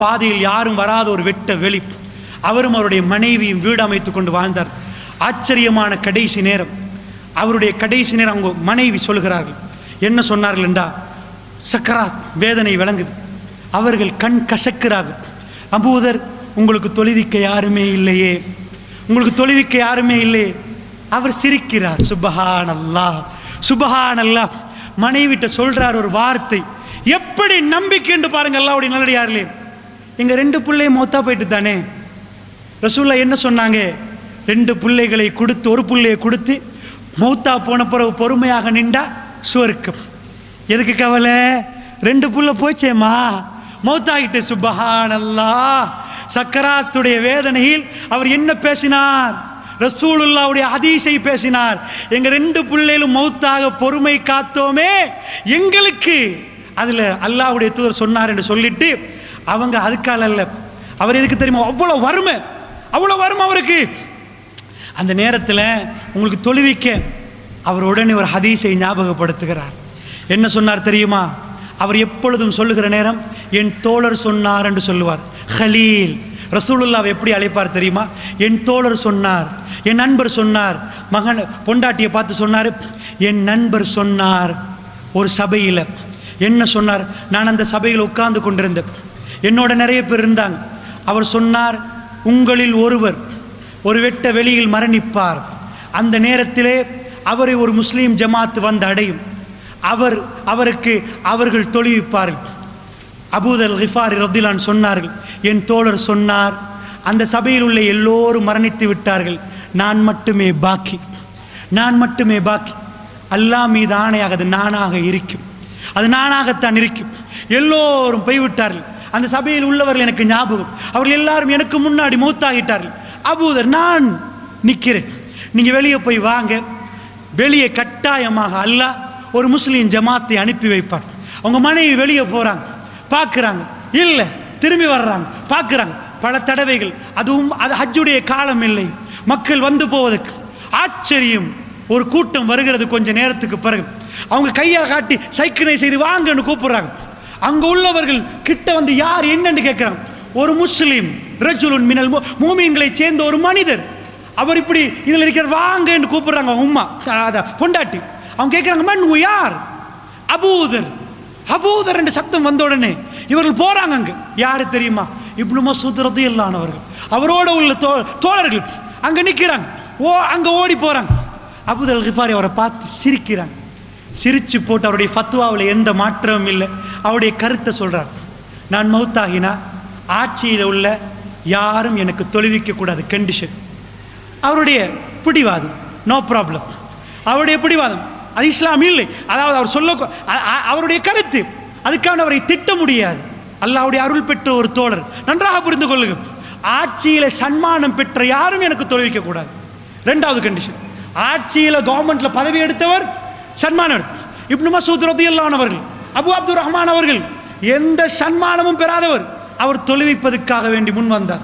பாதையில் யாரும் வராத ஒரு வெட்ட வெளி அவரும் அவருடைய மனைவியும் வீடு அமைத்து கொண்டு வாழ்ந்தார் ஆச்சரியமான கடைசி நேரம் அவருடைய கடைசி நேரம் அவங்க மனைவி சொல்கிறார்கள் என்ன சொன்னார்கள் என்றா சக்கராத் வேதனை விளங்குது அவர்கள் கண் கசக்கிறார்கள் அபூதர் உங்களுக்கு தொழுவிக்க யாருமே இல்லையே உங்களுக்கு தொழுவிக்க யாருமே இல்லையே அவர் சிரிக்கிறார் சுபஹான் அல்லாஹ் சுபஹான் அல்லாஹ் மனைவிட்ட சொல்றார் ஒரு வார்த்தை எப்படி நம்பிக்கை என்று பாருங்க அல்லாவுடைய நல்லடியார்களே எங்க ரெண்டு பிள்ளையும் மொத்தா போயிட்டு தானே ரசூல்லா என்ன சொன்னாங்க ரெண்டு பிள்ளைகளை கொடுத்து ஒரு பிள்ளையை கொடுத்து மௌத்தா போன பிறகு பொறுமையாக நின்றா சுவர்க்கம் எதுக்கு கவலை ரெண்டு புள்ள போச்சேம்மா மௌத்தாகிட்டு சுபஹான் அல்லாஹ் சக்கராத்துடைய வேதனையில் அவர் என்ன பேசினார் ரசூலுல்லாவுடைய ஹதீஸை பேசினார் எங்க ரெண்டு பிள்ளைகளும் மௌத்தாக பொறுமை காத்தோமே எங்களுக்கு அதுல அல்லாஹ்வுடைய தூதர் சொன்னார் என்று சொல்லிட்டு அவங்க அதுக்கால அல்ல அவர் எதுக்கு தெரியுமா அவ்வளோ வறுமை அவ்வளோ வறுமை அவருக்கு அந்த நேரத்தில் உங்களுக்கு தொழுவிக்க அவர் உடனே ஒரு ஹதீஸை ஞாபகப்படுத்துகிறார் என்ன சொன்னார் தெரியுமா அவர் எப்பொழுதும் சொல்லுகிற நேரம் என் தோழர் சொன்னார் என்று சொல்லுவார் ஹலீல் ரசூலுல்லாவை எப்படி அழைப்பார் தெரியுமா என் தோழர் சொன்னார் என் நண்பர் சொன்னார் மகன் பொண்டாட்டியை பார்த்து சொன்னார் என் நண்பர் சொன்னார் ஒரு சபையில் என்ன சொன்னார் நான் அந்த சபையில் உட்கார்ந்து கொண்டிருந்தேன் என்னோட நிறைய பேர் இருந்தாங்க அவர் சொன்னார் உங்களில் ஒருவர் ஒரு வெட்ட வெளியில் மரணிப்பார் அந்த நேரத்திலே அவரை ஒரு முஸ்லீம் ஜமாத் வந்து அடையும் அவர் அவருக்கு அவர்கள் தொழுவிப்பார்கள் அபூதல் கிஃபார் ரத்திலான் சொன்னார்கள் என் தோழர் சொன்னார் அந்த சபையில் உள்ள எல்லோரும் மரணித்து விட்டார்கள் நான் மட்டுமே பாக்கி நான் மட்டுமே பாக்கி அல்லாஹ் மீது ஆணையாக அது நானாக இருக்கும் அது நானாகத்தான் இருக்கும் எல்லோரும் போய்விட்டார்கள் அந்த சபையில் உள்ளவர்கள் எனக்கு ஞாபகம் அவர்கள் எல்லாரும் எனக்கு முன்னாடி மூத்தாகிட்டார்கள் அபூதர் நான் நிற்கிறேன் நீங்கள் வெளியே போய் வாங்க வெளியே கட்டாயமாக அல்லாஹ் ஒரு முஸ்லீம் ஜமாத்தை அனுப்பி வைப்பார் அவங்க மனைவி வெளியே போகிறாங்க பார்க்குறாங்க இல்லை திரும்பி வர்றாங்க பார்க்குறாங்க பல தடவைகள் அதுவும் அது ஹஜ்ஜுடைய காலம் இல்லை மக்கள் வந்து போவதற்கு ஆச்சரியம் ஒரு கூட்டம் வருகிறது கொஞ்ச நேரத்துக்கு பிறகு அவங்க கையை காட்டி சைக்கிளை செய்து வாங்கன்னு கூப்பிடுறாங்க அங்க உள்ளவர்கள் கிட்ட வந்து யார் என்னன்னு கேட்குறாங்க ஒரு முஸ்லீம் ரஜுலுன் மினல் மு- மூமீன்களை சேர்ந்த ஒரு மனிதர் அவர் இப்படி இதில் இருக்கிற வாங்கன்னு கூப்பிடுறாங்க அவங்க உம்மா அத பொண்டாட்டி அவங்க கேட்குறாங்க மண் யார் அபூதர் அபூதர் என்ற சத்தம் வந்த உடனே இவர்கள் போறாங்க அங்க யாரு தெரியுமா இப்னு மசூத் ரதியல்லானவர்கள் அவரோட உள்ள தோ தோழர்கள் அங்க நிக்கிறாங்க ஓ அங்க ஓடி போறாங்க அபூதல் கிஃபாரி அவரை பார்த்து சிரிக்கிறாங்க சிரிச்சு போட்டு அவருடைய ஃபத்வாவில் எந்த மாற்றமும் இல்லை அவருடைய கருத்தை சொல்றார் நான் மௌத்தாகினா ஆட்சியில் உள்ள யாரும் எனக்கு தொழுவிக்க கூடாது கண்டிஷன் அவருடைய பிடிவாதம் நோ ப்ராப்ளம் அவருடைய பிடிவாதம் அது இஸ்லாம் இல்லை அதாவது அவர் சொல்ல அ- அ- அவருடைய கருத்து அதுக்கான அவரை திட்ட முடியாது அல்லாஹ்வுடைய அருள் பெற்ற ஒரு தோழர் நன்றாக புரிந்து கொள்ளுங்கள் ஆட்சியில சன்மானம் பெற்ற யாரும் எனக்கு தொழுவிக்க கூடாது ரெண்டாவது கண்டிஷன் ஆட்சியில கவர்மெண்ட்ல பதவி எடுத்தவர் சன்மானம் எடுத்து இப்னு மசூத் ரதியல்லான் அவர்கள் அபு அப்துல் ரஹ்மான் அவர்கள் எந்த சன்மானமும் பெறாதவர் அவர் தொழுவிப்பதற்காக வேண்டி முன் வந்தார்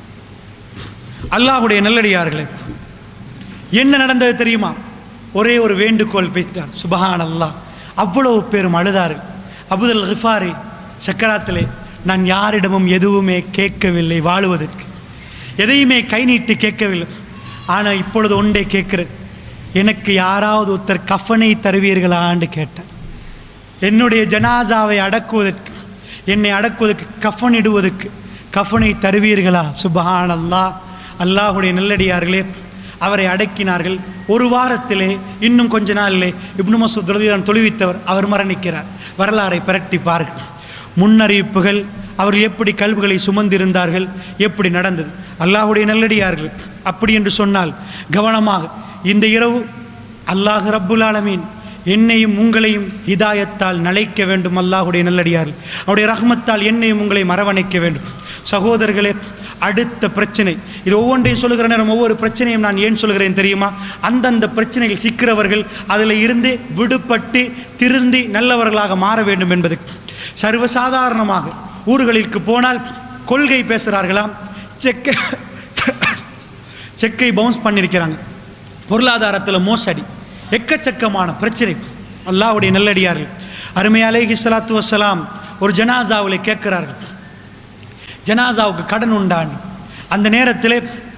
அல்லாஹ்வுடைய நல்லடியார்களே என்ன நடந்தது தெரியுமா ஒரே ஒரு வேண்டுகோள் பேசினார் சுபஹான் அல்லாஹ் அவ்வளவு பேரும் அழுதார்கள் அபுதல் கிஃபாரி சக்கராத்திலே நான் யாரிடமும் எதுவுமே கேட்கவில்லை வாழுவதற்கு எதையுமே கை நீட்டி கேட்கவில்லை ஆனால் இப்பொழுது ஒன்றே கேட்கிறேன் எனக்கு யாராவது ஒருத்தர் கஃபனை தருவீர்களான்னு கேட்டார் என்னுடைய ஜனாசாவை அடக்குவதற்கு என்னை அடக்குவதற்கு கஃபன் இடுவதற்கு கஃபனை தருவீர்களா சுபஹான் அல்லாஹ் அல்லாஹுடைய நல்லடியார்களே அவரை அடக்கினார்கள் ஒரு வாரத்திலே இன்னும் கொஞ்ச நாளிலே இப்னு மசூத் ரலியல்லாஹு தொழுவித்தவர் அவர் மரணிக்கிறார் வரலாறை பிரட்டி பாருங்கள் முன்னறிவிப்புகள் அவர்கள் எப்படி கல்விகளை சுமந்திருந்தார்கள் எப்படி நடந்தது அல்லாஹுடைய நல்லடியார்கள் அப்படி என்று சொன்னால் கவனமாக இந்த இரவு அல்லாஹ் ரப்புல் ஆலமீன் என்னையும் உங்களையும் ஹிதாயத்தால் நலைக்க வேண்டும் அல்லாஹுடைய நல்லடியார்கள் அவருடைய ரஹ்மத்தால் என்னையும் உங்களையும் அரவணைக்க வேண்டும் சகோதரர்களே அடுத்த பிரச்சனை இது ஒவ்வொன்றையும் சொல்லுகிற நேரம் ஒவ்வொரு பிரச்சனையும் நான் ஏன் சொல்கிறேன் தெரியுமா அந்தந்த பிரச்சனைகள் சிக்கிறவர்கள் அதில் இருந்து விடுபட்டு திருந்தி நல்லவர்களாக மாற வேண்டும் என்பது சர்வசாதாரணமாக ஊர்களிற்கு போனால் கொள்கை பேசுகிறார்களாம் செக்கை செக்கை பவுன்ஸ் பண்ணியிருக்கிறாங்க பொருளாதாரத்தில் மோசடி எக்கச்சக்கமான பிரச்சனை அல்லாஹ்வுடைய நல்லடியார்கள் அருமை அலைஹி ஸலாத்து வஸ்ஸலாம் ஒரு ஜனாசாவில் கேட்கிறார்கள் ஜனாசாவுக்கு கடன் உண்டான் அந்த நேரத்தில்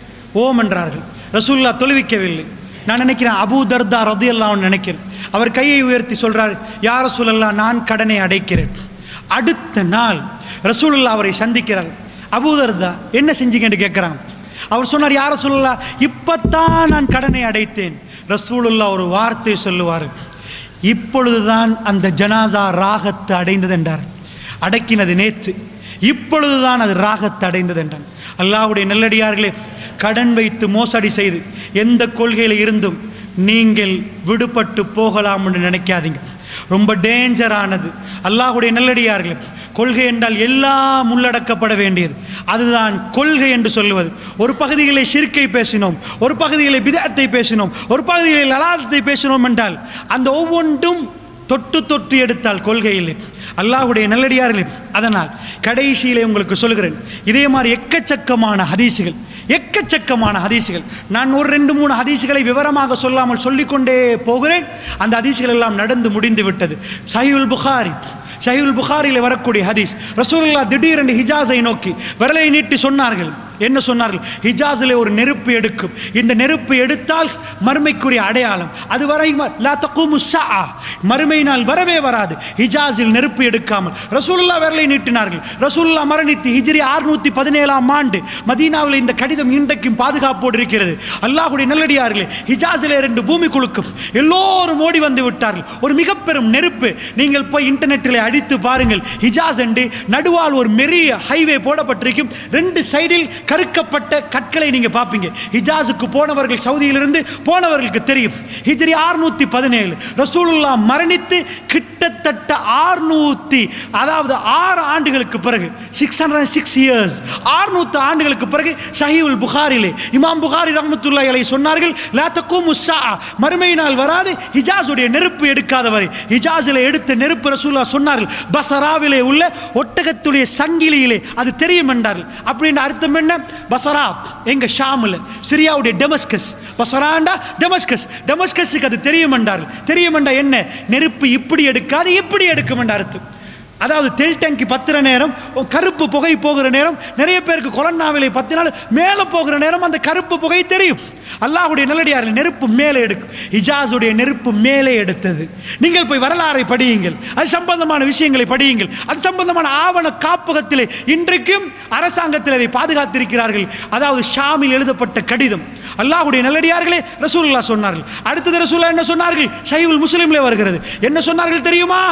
ஓம் என்றார்கள் ரசூல்லா தொழுவிக்கவில்லை நான் நினைக்கிறேன் அபூ தர்தா ரதி எல்லாம் நினைக்கிறேன் அவர் கையை உயர்த்தி சொல்றார் யார் ரசூலல்லா நான் கடனை அடைக்கிறேன் அடுத்த நாள் ரசூலுல்லா அவரை சந்திக்கிறார் அபூ தர்தா என்ன செஞ்சீங்கன்னு கேட்குறாங்க அவர் சொன்னார் யார சொல்லலாம் இப்பத்தான் நான் கடனை அடைத்தேன் ரசூலுல்லா ஒரு வார்த்தை சொல்லுவார் இப்பொழுதுதான் அந்த ஜனாதா ராகத்து அடைந்தது என்றார் அடக்கினது நேத்து இப்பொழுதுதான் அது ராகத்து அடைந்தது என்றான் அல்லாஹ்வுடைய நல்லடியார்களே கடன் வைத்து மோசடி செய்து எந்த கொள்கையில் இருந்தும் நீங்கள் விடுபட்டு போகலாம் என்று நினைக்காதீங்க ரொம்ப டேஞ்சரானது அல்லாஹ்வுடைய நல்லடியார்களே கொள்கை என்றால் எல்லாம் உள்ளடக்கப்பட வேண்டியது அதுதான் கொள்கை என்று சொல்லுவது ஒரு பகுதிகளை சிறுக்கை பேசினோம் ஒரு பகுதிகளை பிதத்தை பேசினோம் ஒரு பகுதிகளில் அலாதத்தை பேசினோம் என்றால் அந்த ஒவ்வொன்றும் தொட்டு தொட்டு எடுத்தால் கொள்கையில் அல்லாஹ்வுடைய நல்லடியார்களே அதனால் கடைசியிலே உங்களுக்கு சொல்கிறேன் இதே மாதிரி எக்கச்சக்கமான ஹதீசுகள் எக்கச்சக்கமான ஹதீசுகள் நான் ஒரு ரெண்டு மூணு ஹதீசுகளை விவரமாக சொல்லாமல் சொல்லிக்கொண்டே போகிறேன் அந்த ஹதீசுகள் எல்லாம் நடந்து முடிந்து விட்டது சஹீல் புகாரி ஷஹீல் புகாரியில் வரக்கூடிய ஹதீஸ் ரசூலுல்லாஹ் திடீரென்று ஹிஜாஸை நோக்கி விரலை நீட்டி சொன்னார்கள் என்ன சொன்னார்கள் ஹிஜாஸில் ஒரு நெருப்பு எடுக்கும் இந்த நெருப்பு எடுத்தால் மறுமைக்குரிய அடையாளம் அது வரை லா தக்கூமு ஸஆ. மறுமை நாள் வரவே வராது ஹிஜாஸில் நெருப்பு எடுக்காமல் ரசூலுல்லா விரலை நீட்டினார்கள் ரசூலுல்லா மரணித்து ஹிஜ்ரி ஆறுநூத்தி பதினேழாம் ஆண்டு மதீனாவில் இந்த கடிதம் இன்றைக்கும் பாதுகாப்போடு இருக்கிறது அல்லாஹ்வுடைய நல்லடியார்களே ஹிஜாஸில் ரெண்டு பூமி குலுக்கும் எல்லோரும் ஓடி வந்து விட்டார்கள் ஒரு மிக பெரும் நெருப்பு நீங்கள் போய் இன்டர்நெட்டில் அடித்து பாருங்கள் ஹிஜாஸ் என்று நடுவால் ஒரு மெரிய ஹைவே போடப்பட்டிருக்கும் ரெண்டு சைடில் கருக்கப்பட்ட கற்களை நீங்க பார்ப்பீங்க ஹிஜாஸுக்கு போனவர்கள் சவுதியிலிருந்து போனவர்களுக்கு தெரியும் ஹிஜ்ரி ஆறுநூத்தி பதினேழு ரசூலுல்லா மரணித்து கிட்டத்தட்ட ஆறுநூத்தி அதாவது ஆறு ஆண்டுகளுக்கு பிறகு சிக்ஸ் ஹண்ட்ரட் சிக்ஸ் இயர்ஸ் ஆறுநூத்து ஆண்டுகளுக்கு பிறகு ஷஹீவுல் புகாரிலே இமாம் புகாரி ரஹ்மத்துல்லாஹி அலைஹி சொன்னார்கள் லா தக்கூமு ஸஆ. மறுமை நாள் வராது ஹிஜாஸுடைய நெருப்பு எடுக்காதவரை ஹிஜாஸில் எடுத்த நெருப்பு ரசூல்லா சொன்னார்கள் பசராவிலே உள்ள ஒட்டகத்துடைய சங்கிலியிலே அது தெரியும் என்றார்கள் அப்படின்னு அர்த்தம் என்ன பசரா எங்க ஷாமில் சிரியாவுடைய டெமஸ்கஸ் பசராண்டா டெமஸ்கஸ் டெமஸ்கஸுக்கு அது தெரியும் என்றார்கள் தெரியும் என்றா என்ன நெருப்பு இப்படி எடுக்காது இப்படி எடுக்கும் என்ற அர்த்தம் அதாவது தெல் டேங்கி பத்துற நேரம் கருப்பு புகை போகிற நேரம் நிறைய பேருக்கு கொலன்னாவிலை பத்தினால் மேலே போகிற நேரம் அந்த கருப்பு புகை தெரியும் அல்லாஹ்வுடைய நல்லடியார்கள் நெருப்பு மேலே எடுக்கும் ஹிஜாஸுடைய நெருப்பு மேலே எடுத்தது நீங்கள் போய் வரலாறை படியுங்கள் அது சம்பந்தமான விஷயங்களை படியுங்கள் அது சம்பந்தமான ஆவண காப்பகத்திலே இன்றைக்கும் அரசாங்கத்தில் அதை பாதுகாத்திருக்கிறார்கள் அதாவது ஷாமில் எழுதப்பட்ட கடிதம் அல்லாஹ்வுடைய நல்லடியார்களே ரசூலுல்லாஹ் சொன்னார்கள் அடுத்தது ரசூலுல்லாஹ் என்ன சொன்னார்கள் ஷைவுல் முஸ்லிம்ல வருகிறது என்ன சொன்னார்கள் தெரியுமா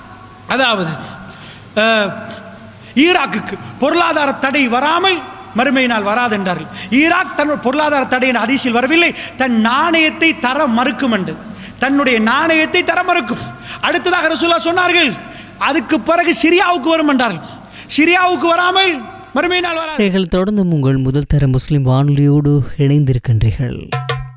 அதாவது அஹ், ஈராக்குக்கு பொருளாதார தடை வராமல் மறுமை நாள் வராது என்றார்கள் ஈராக் தன் பொருளாதார தடை என்ற ஹதீஸில் வரவில்லை தன் நாணயத்தை தர மறுக்கும் என்று தன்னுடைய நாணயத்தை தர மறுக்கும் அடுத்ததாக ரசூலா சொன்னார்கள் அதுக்கு பிறகு சிரியாவுக்கு வரும் என்றார்கள் சிரியாவுக்கு வராமல் மறுமை நாள் வராது நீங்கள் தொடர்ந்தும் உங்கள் முதல் தர முஸ்லிம் வானொலியோடு இணைந்திருக்கின்றீர்கள்